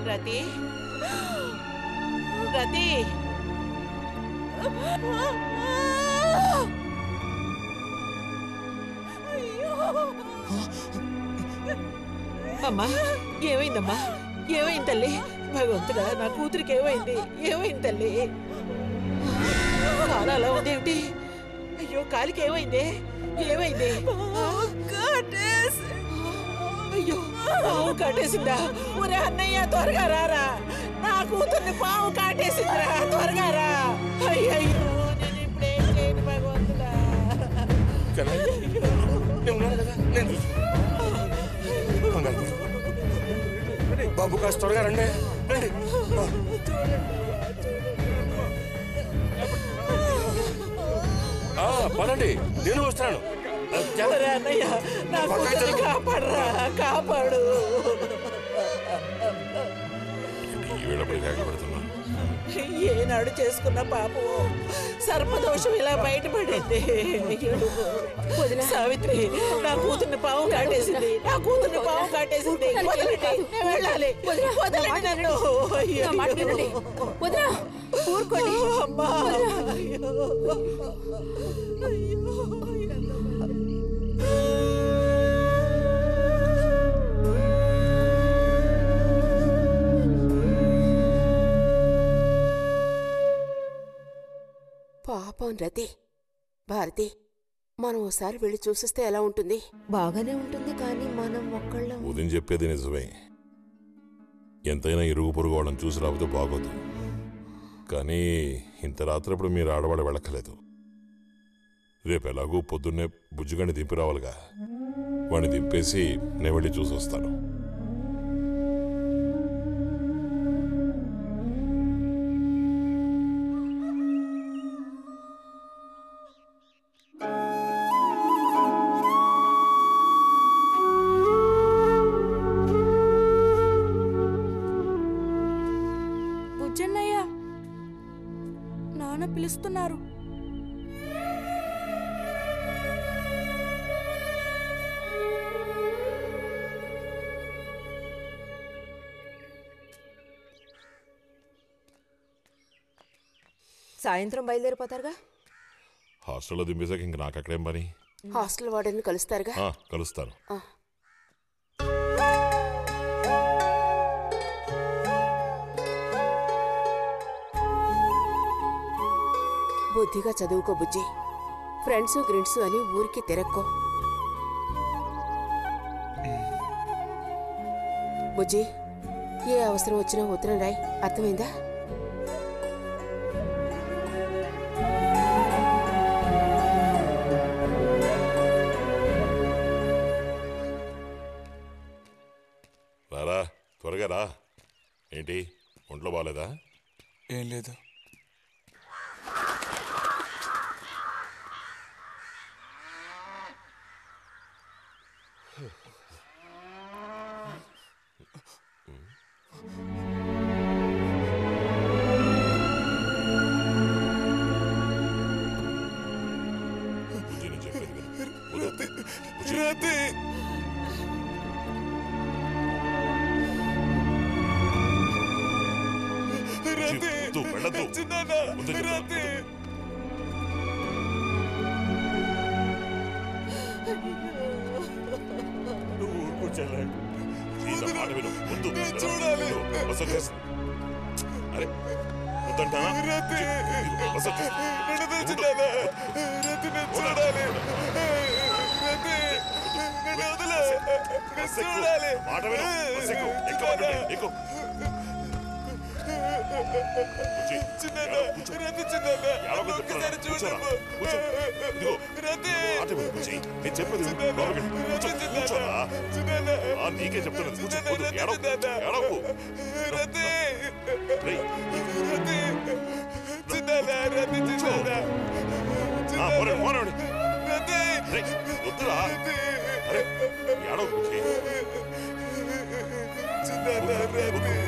రతి రతి అమ్మా ఏమైందమ్మా ఏమైంది తల్లి భగవంతుడా నా కూతురికి ఏమైంది ఏమైంది తల్లి కాలు అలా ఉందేమిటి అయ్యో కాలికి ఏమైంది ఏమైంది అయ్యో పావు కాటేసిందా ఒరే అన్నయ్య త్వరగా రారా నా కూతుర్ని పావు కాటేసిందిరా త్వరగా రా అయ్యయ్యో నేను ఇప్పుడు ఏం చేయను భగవంతుడా నేను ఉన్నాను కదా నేను చూసు- కంగారు పడకు. బాబు కాస్త త్వరగా రండి రండి ఆ. ఆ, పదండి నేను వస్తాను ఆ, చాలా- ఒరే అన్నయ్య నా కూతుర్ని కాపాడరా కాపాడు ఈవేళపై కేకలు పెడుతున్నా ఏనాడు చేసుకున్న పాపం సర్పదోషం ఇలా బయటపడింది అయ్యో. సావిత్రి నా కూతుర్ని పాము కాటేసింది నా కూతుర్ని పాము కాటేసింది వదలండి నేను వెళ్ళాలి వదలండి నన్ను అయ్యో. వదరా ఊరుకోండి అమ్మా అయ్యో. పాపం రతి భారతి మనం ఓసారి వెళ్ళి చూసిస్తే ఎలా ఉంటుంది బాగానే ఉంటుంది కానీ మనం ఒక్కళ్ళం ఉదయం చెప్పేది నిజమే ఎంతైనా ఇరుగు పొరుగు వాళ్ళని చూసి రాకపోతే బాగోదు కానీ ఇంత రాత్రప్పుడు మీరు ఆడవాడ వెళ్ళక్కలేదు రేపు ఎలాగూ పొద్దున్నే బుజ్జిగండి దింపి రావాలిగా వాడిని దింపేసి నేను వెళ్ళి చూసి వస్తాను బుజ్జన్నయ్య నాన్న పిలుస్తున్నారు సాయంత్రం బయలుదేరిపోతారుగా హాస్టల్లో దింపేశాక ఇంక నాకు అక్కడేం పని హాస్టల్ వార్డెన్ కలుస్తారుగా ఆ, కలుస్తాను ఆ. బుద్ధిగా చదువుకో బుజ్జి ఫ్రెండ్స్ గ్రిడ్స్ అని ఊరికి తిరక్కో బుజ్జి ఏ అవసరం వచ్చినా ఉత్తరం రాయి అర్థమైందా రారా త్వరగా రా ఏంటి ఒంట్లో బాగాలేదా ఏం లేదు బుజ్జి నేను చెప్పేది విను. వదలొద్దు. బుజ్జి, రాతే బుజ్జి, వద్దు, వెళ్ళొద్దు. చిన్నానా వద్దు చెప్తాను. రాతే నువ్వు ఊరుకో చెల్లె. ఈ నా మాట విను. వద్దు. నేను చూడాలి. ఇదిగో, బస్ వచ్చేసి. అరే వద్దంటానా? రాతే ఇదిగో, బస్ వచ్చేసి. నన్ను వద్దు. తెచ్చినానా రాతే నేను చూడాలి రాతే నన్ను వదిలే నేను బస్ ఎక్కు. చూడాలి మాట విను. బస్ ఎక్కు. ఎక్కమంటుంటే ఎక్కు. బుజ్జి, చిన్నానా ఏడవ, కూర్చో. రాతే చిన్నానా ఏడవకు ఒక్కసారి చెప్తున్నాను. కూర్చోరా. చూడమ్మా కూర్చో. ఇదిగో. రాతే మాట విను, బుజ్జి. నేను చెప్పేది విను. లోపలికి వెళ్ళు. కూర్చో. కూర్చోరా. చిన్నానా ఆ, నీకే చెప్తున్నాను కూర్చో. చిన్నానా వద్దు. రాతే ఏడవకు. చిన్నానా ఏడవకు. రాతే రేయ్, రాతే చిన్నానా రాతే చిన్నానా ఆ, పోనీ, పోనీ. రాతే రేయ్, వద్దురా అరే ఏడవకు బుజ్జి. చిన్నానా రాతే